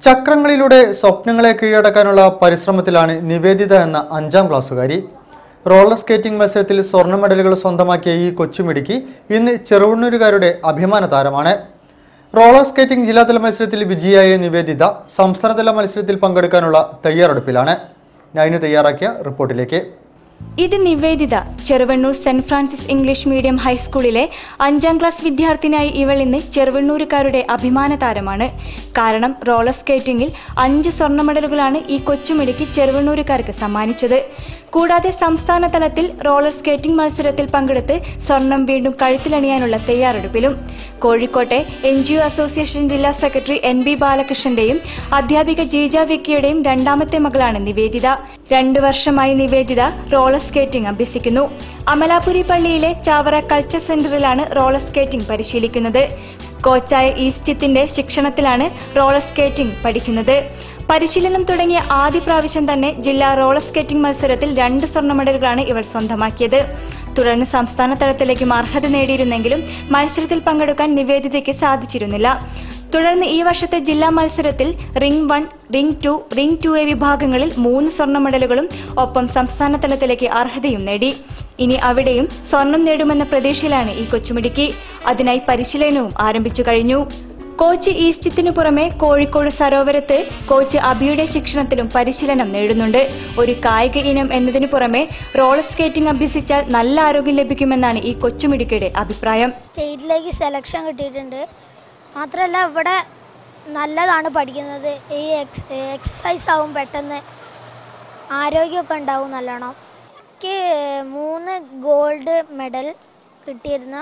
ചക്രങ്ങളിലൂടെ സ്വപ്നങ്ങളെ കീഴടക്കാനുള്ള പരിശ്രമത്തിലാണ് നിവേദിത എന്ന അഞ്ചാം ക്ലാസ്സുകാരി റോളർ സ്കേറ്റിംഗ് മത്സരത്തിൽ സ്വർണ്ണ മെഡലുകൾ സ്വന്തമാക്കിയ ഈ കൊച്ചുമിടുക്കി ഇന്ന് ചെറുവണ്ണൂരുകാരുടെ അഭിമാന താരമാണ് റോളർ സ്കേറ്റിംഗ് ജില്ലാതല മത്സരത്തിൽ വിജയിയായ നിവേദിത സംസ്ഥാനതല മത്സരത്തിൽ പങ്കെടുക്കാനുള്ള തയ്യാറെടുപ്പിലാണ് നൈന് തയ്യാറാക്കിയ റിപ്പോർട്ടിലേക്ക് ഇത് Nivedita Cheruvannur saint Francis English medium ഹൈസ്കൂളിലെ അഞ്ചാം ക്ലാസ് വിദ്യാർത്ഥിനായി ഇവൾ ഇന്ന് ചെറുവണ്ണൂരുകാരുടെ അഭിമാന താരമാണ് കാരണം റോളർ സ്കേറ്റിംഗിൽ അഞ്ച് സ്വർണ്ണ മെഡലുകളാണ് ഈ കൊച്ചുമിടുക്കി ചെറുവണ്ണൂരുകാർക്ക് സമ്മാനിച്ചത് കൂടാതെ സംസ്ഥാന തലത്തിൽ റോളർ സ്കേറ്റിംഗ് മത്സരത്തിൽ പങ്കെടുത്ത് സ്വർണം വീണ്ടും കഴുത്തിലണിയാനുള്ള തയ്യാറെടുപ്പിലും കോഴിക്കോട്ടെ എൻ ജി ഒ അസോസിയേഷൻ ജില്ലാ സെക്രട്ടറി എൻ ബി ബാലകൃഷ്ണന്റെയും അധ്യാപിക ജീജ വിക്കിയുടെയും രണ്ടാമത്തെ മകളാണ് നിവേദിത രണ്ടു വർഷമായി നിവേദിത റോളർ സ്കേറ്റിംഗ് അഭ്യസിക്കുന്നു അമലാപുരി പള്ളിയിലെ ചാവറ കൾച്ചർ സെന്ററിലാണ് റോളർ സ്കേറ്റിംഗ് പരിശീലിക്കുന്നത് കോച്ചായ ഈസ്റ്റിത്തിന്റെ ശിക്ഷണത്തിലാണ് റോളർ സ്കേറ്റിംഗ് പഠിക്കുന്നത് പരിശീലനം തുടങ്ങിയ ആദ്യ പ്രാവശ്യം തന്നെ ജില്ലാ റോളർ സ്കേറ്റിംഗ് മത്സരത്തിൽ രണ്ട് സ്വർണ്ണ മെഡലുകളാണ് ഇവർ സ്വന്തമാക്കിയത് തുടർന്ന് സംസ്ഥാന തലത്തിലേക്കും അർഹത നേടിയിരുന്നെങ്കിലും മത്സരത്തിൽ പങ്കെടുക്കാൻ നിവേദിതയ്ക്ക് സാധിച്ചിരുന്നില്ല തുടർന്ന് ഈ വർഷത്തെ ജില്ലാ മത്സരത്തിൽ ring one ring two ring two A വിഭാഗങ്ങളിൽ മൂന്ന് സ്വർണ്ണ മെഡലുകളും ഒപ്പം സംസ്ഥാന തലത്തിലേക്ക് അർഹതയും നേടി ഇനി അവിടെയും സ്വർണം നേടുമെന്ന പ്രതീക്ഷയിലാണ് ഈ കൊച്ചുമിടുക്കി അതിനായി പരിശീലനവും ആരംഭിച്ചു കഴിഞ്ഞു കോച്ച് ഈസ്റ്റിത്തിനു പുറമെ കോഴിക്കോട് സരോവരത്ത് കോച്ച് അബിയുടെ ശിക്ഷണത്തിലും പരിശീലനം നേടുന്നുണ്ട് ഒരു കായിക ഇനം എന്നതിനു പുറമെ റോളർ സ്കേറ്റിംഗ് അഭ്യസിച്ചാൽ നല്ല ആരോഗ്യം ലഭിക്കുമെന്നാണ് ഈ കൊച്ചുമിടുക്കിയുടെ അഭിപ്രായം സ്റ്റേറ്റിലേക്ക് സെലക്ഷൻ കിട്ടിയിട്ടുണ്ട് മാത്രമല്ല ഇവിടെ നല്ലതാണ് പഠിക്കുന്നത് ഈ എക്സ് എക്സസൈസ് ആവും പെട്ടെന്ന് ആരോഗ്യമൊക്കെ ഉണ്ടാവും നല്ലോണം എനിക്ക് മൂന്ന് ഗോൾഡ് മെഡൽ കിട്ടിയിരുന്നു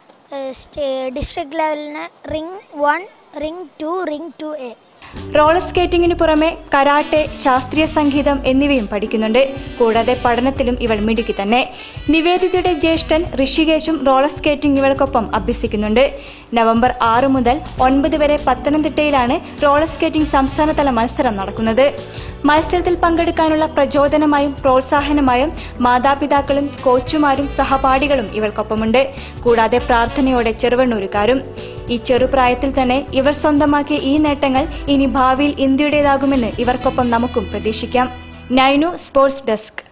ഡിസ്ട്രിക്ട് ലെവലിന് ring one ring two ring two A roller സ്കേറ്റിംഗിന് പുറമെ കരാട്ടെ ശാസ്ത്രീയ സംഗീതം എന്നിവയും പഠിക്കുന്നുണ്ട് കൂടാതെ പഠനത്തിലും ഇവൾ മിടുക്കി തന്നെ നിവേദിതയുടെ ജ്യേഷ്ഠൻ ഋഷികേശും റോളർ സ്കേറ്റിംഗ് ഇവൾക്കൊപ്പം അഭ്യസിക്കുന്നുണ്ട് നവംബർ ആറ് മുതൽ ഒൻപത് വരെ പത്തനംതിട്ടയിലാണ് റോളർ സ്കേറ്റിംഗ് സംസ്ഥാനതല മത്സരം നടക്കുന്നത് മത്സരത്തിൽ പങ്കെടുക്കാനുള്ള പ്രചോദനമായും പ്രോത്സാഹനമായും മാതാപിതാക്കളും കോച്ചുമാരും സഹപാഠികളും ഇവൾക്കൊപ്പമുണ്ട് കൂടാതെ പ്രാർത്ഥനയോടെ ചെറുവണ്ണൂരുകാരും ഈ ചെറുപ്രായത്തിൽ തന്നെ ഇവർ സ്വന്തമാക്കിയ ഈ നേട്ടങ്ങൾ ഇനി ഭാവിയിൽ ഇന്ത്യയുടേതാകുമെന്ന് ഇവർക്കൊപ്പം നമുക്കും പ്രതീക്ഷിക്കാം നൈനു സ്പോർട്സ് ഡെസ്ക്